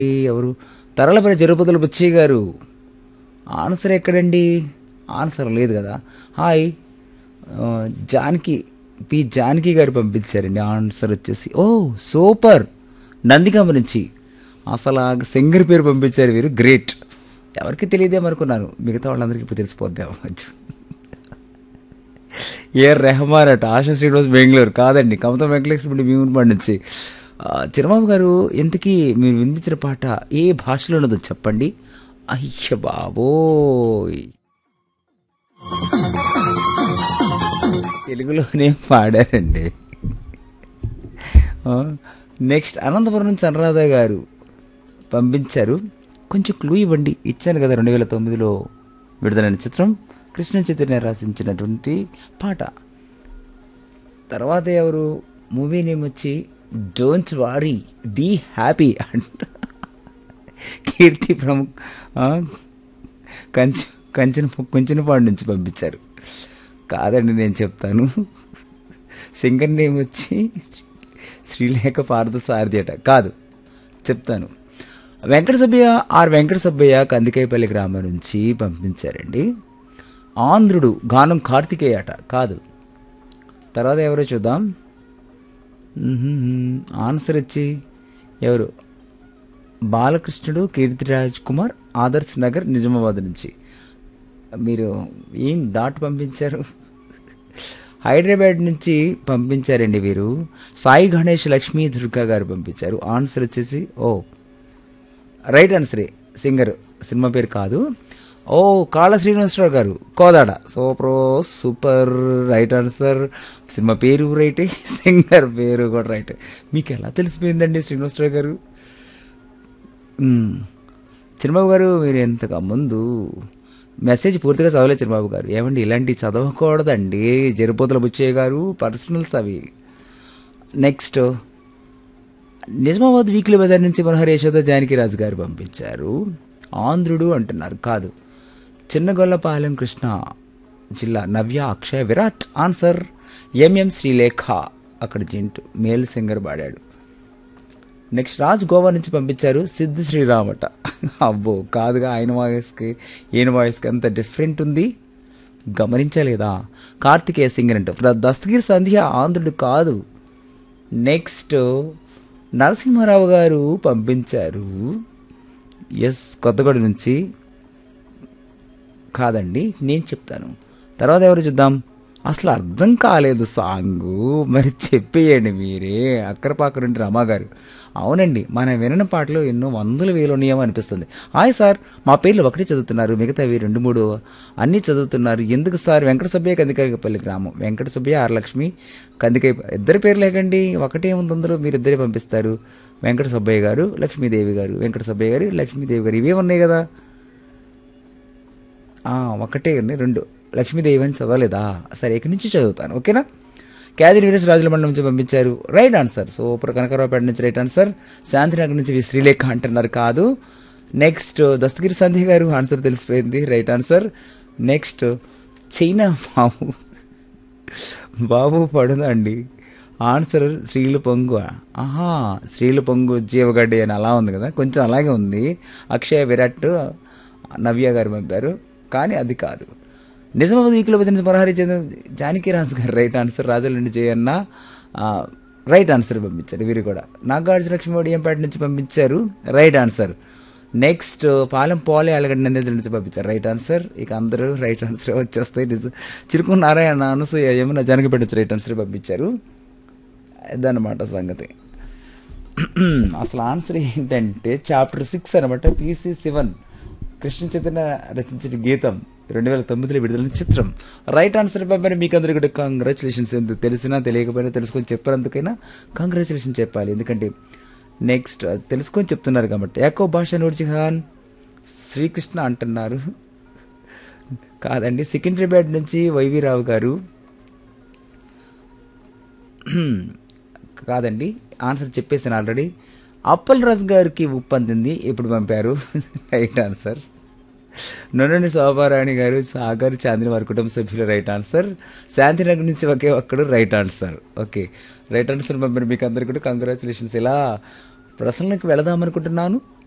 ఎవరు తరలపల్లి జరుపతుల బుచ్చయ్య గారు ఆన్సర్ ఎక్కడండి ఆన్సర్ లేదు కదా హాయ్ ఆ, జానకి పి జానకి గారు పంపించారండి ఆన్సర్ వచ్చేసి ఓ సూపర్ నందిగామ నుంచి అసలు ఆ సింగర్ పేరు పంపించారు వీరు గ్రేట్ ఎవరికి తెలియదేమనుకున్నాను మిగతా వాళ్ళందరికీ ఇప్పుడు తెలిసిపోద్దాం ఏ రెహమాన్ అట ఆశా శ్రీనివాస్ బెంగళూరు కాదండి కమతం వెంకటలక్ష్మి భీమునిపాడు నుంచి ఆ, చిరబాబు గారు ఇంతకీ మీరు వినిపించిన పాట ఏ భాషలో ఉన్నదో చెప్పండి అయ్య బాబోయ్ తెలుగులోనే పాడారండి ఆ, నెక్స్ట్ అనంతపురం నుంచి అనురాధ గారు పంపించారు కొంచెం క్లూ ఇవ్వండి ఇచ్చాను కదా రెండు వేల తొమ్మిదిలో విడుదలైన చిత్రం కృష్ణ చైతన్య రాసించినటువంటి పాట తర్వాత ఎవరు మూవీ నేమ్ వచ్చి డోంట్ వారీ బీ హ్యాపీ అంట కీర్తి ప్రముఖ్ ఆ, కంచె కంచెన కొంచెనపాడు నుంచి పంపించారు కాదండి నేను చెప్తాను సింగర్ నేమ్ వచ్చి శ్రీలేఖ పార్థ సారథి అట కాదు చెప్తాను వెంకట సుబ్బయ్య ఆర్ వెంకట సుబ్బయ్య కందికాయపల్లి గ్రామం నుంచి పంపించారండి ఆంధ్రుడు గానం కార్తికేయ అట కాదు తర్వాత ఎవరో చూద్దాం మ్మ్. ఆన్సర్ వచ్చి ఎవరు బాలకృష్ణుడు కీర్తిరాజ్ కుమార్ ఆదర్శ్ నగర్ నిజామాబాద్ నుంచి మీరు ఏం డాట్ పంపించారు హైదరాబాద్ నుంచి పంపించారండి వీరు సాయి గణేష్ లక్ష్మీ దుర్గా గారు పంపించారు ఆన్సర్ వచ్చేసి ఓ రైట్ ఆన్సరే సింగర్ సినిమా పేరు కాదు ఓ కాళ శ్రీనివాసరావు గారు Kodad super super right answer సినిమా పేరు రైటే సింగర్ పేరు కూడా రైటే మీకు ఎలా తెలిసిపోయిందండి శ్రీనివాసరావు గారు మ్మ్. చిరబాబు గారు మీరు ఎంతగా ముందు మెసేజ్ పూర్తిగా చదవలేదు చిరబాబు గారు ఏమండి ఇలాంటివి చదవకూడదండి జరిపోతుల బుచ్చయ్య గారు పర్సనల్స్ అవి నెక్స్ట్ నిజామాబాద్ వీక్లీ బజార్ నుంచి మనోహర్ యశోద జానకిరాజు గారు పంపించారు ఆంధ్రుడు అంటున్నారు కాదు చిన్నగొల్లపాలెం కృష్ణ జిల్లా నవ్య అక్షయ విరాట్ ఆన్సర్ ఎంఎం శ్రీలేఖ అక్కడ జింటు మేల్ సింగర్ పాడాడు నెక్స్ట్ రాజ్ గోవా నుంచి పంపించారు సిద్ధ శ్రీరామట అబ్బో కాదుగా ఆయన వాయిస్కి ఈయన వాయిస్కి అంత డిఫరెంట్ ఉంది గమనించలేదా కార్తికేయ సింగర్ అంటూ ద- దస్తగిరి సంధ్య ఆంధ్రుడు కాదు నెక్స్ట్ నరసింహారావు గారు పంపించారు ఎస్ కొత్తగూడ నుంచి కాదండి నేను చెప్తాను తర్వాత ఎవరు చూద్దాం అసలు అర్థం కాలేదు సాంగు మరి చెప్పేయండి మీరే అక్కరపాక నుండి రమా గారు అవునండి మన వినని పాటలు ఎన్నో వందల వేలు ఉన్నాయేమో అనిపిస్తుంది హాయ్ సార్ మా పేర్లు ఒకటి చదువుతున్నారు మిగతావి రెండు మూడు అన్నీ చదువుతున్నారు ఎందుకు సార్ వెంకట సుబ్బయ్య కందికాయపల్లి గ్రామం వెంకట సుబ్బయ్య ఆర్ లక్ష్మి కందికాయ ఇద్దరు పేర్లు లేకండి ఒకటే ఉంది అందులో మీరు ఇద్దరే పంపిస్తారు వెంకట సుబ్బయ్య గారు లక్ష్మీదేవి గారు వెంకట సుబ్బయ్య గారు లక్ష్మీదేవి గారు ఇవే ఉన్నాయి కదా ఆ, ఒకటే అండి రెండు లక్ష్మీదేవి అని చదవలేదా సరే ఇక్కడి నుంచి చదువుతాను ఓకేనా క్యాదిరి వీరేష్ రాజుల మండలం నుంచి పంపించారు రైట్ ఆన్సర్ సూపర్ కనకరావుపేట నుంచి రైట్ ఆన్సర్ శాంతినగర్ నుంచి వి శ్రీలేఖ అంటున్నారు కాదు నెక్స్ట్ దస్తగిరి సంధ్య గారు ఆన్సర్ తెలిసిపోయింది రైట్ ఆన్సర్ నెక్స్ట్ చైనా బాబు బాబు పడుదండి ఆన్సర్ శ్రీలు పొంగు ఆహా శ్రీలు పొంగు జీవగడ్డి అని అలా ఉంది కదా కొంచెం అలాగే ఉంది అక్షయ విరాట్ నవ్య గారు పంపారు కానీ అది కాదు నిజామాబాద్ వీక్లో వచ్చిన పరహారి చంద్ర జానకిరాజు గారు రైట్ ఆన్సర్ రాజులండి జయన్న ఆ, రైట్ ఆన్సర్ పంపించారు వీరు కూడా నాగార్జున లక్ష్మీవాడి ఏంపేట నుంచి పంపించారు రైట్ ఆన్సర్ నెక్స్ట్ పాలెం పోలే అలగడ్డ నంది నుంచి పంపించారు రైట్ ఆన్సర్ ఇక అందరూ రైట్ ఆన్సర్ వచ్చేస్తాయి నిజం చిరుకు నారాయణ అనసూయ ఏమన్నా జనకపేట నుంచి రైట్ ఆన్సర్ పంపించారు ఇదన్నమాట సంగతి అసలు ఆన్సర్ ఏంటంటే చాప్టర్ సిక్స్ అనమాట పిసి సెవెన్ కృష్ణ చైతన్య రచించిన గీతం రెండు వేల తొమ్మిదిలో విడుదలైన చిత్రం రైట్ ఆన్సర్ పంపిన మీకు అందరికీ కూడా కంగ్రాచులేషన్స్ ఎందుకు తెలిసినా తెలియకపోయినా తెలుసుకొని చెప్పారందుకైనా కంగ్రాచులేషన్ చెప్పాలి ఎందుకంటే నెక్స్ట్ అది తెలుసుకొని చెప్తున్నారు కాబట్టి ఏకో భాష నూర్జిహాన్ శ్రీకృష్ణ అంటున్నారు కాదండి సికింద్రాబాద్ నుంచి వైవి రావు గారు కాదండి ఆన్సర్ చెప్పేసాను ఆల్రెడీ అప్పల్ రాజు గారికి ఉప్పు అందింది ఇప్పుడు పంపారు రైట్ ఆన్సర్ నొనని శోభారాణి గారు సాగర్ చాందిని వారి కుటుంబ సభ్యులు రైట్ ఆన్సర్ శాంతినగర్ నుంచి ఒకే ఒక్కడు right answer okay right answer పంపిన మీకు అందరికీ కూడా కంగ్రాచులేషన్స్ ఇలా ప్రశ్నలకు వెళదామనుకుంటున్నాను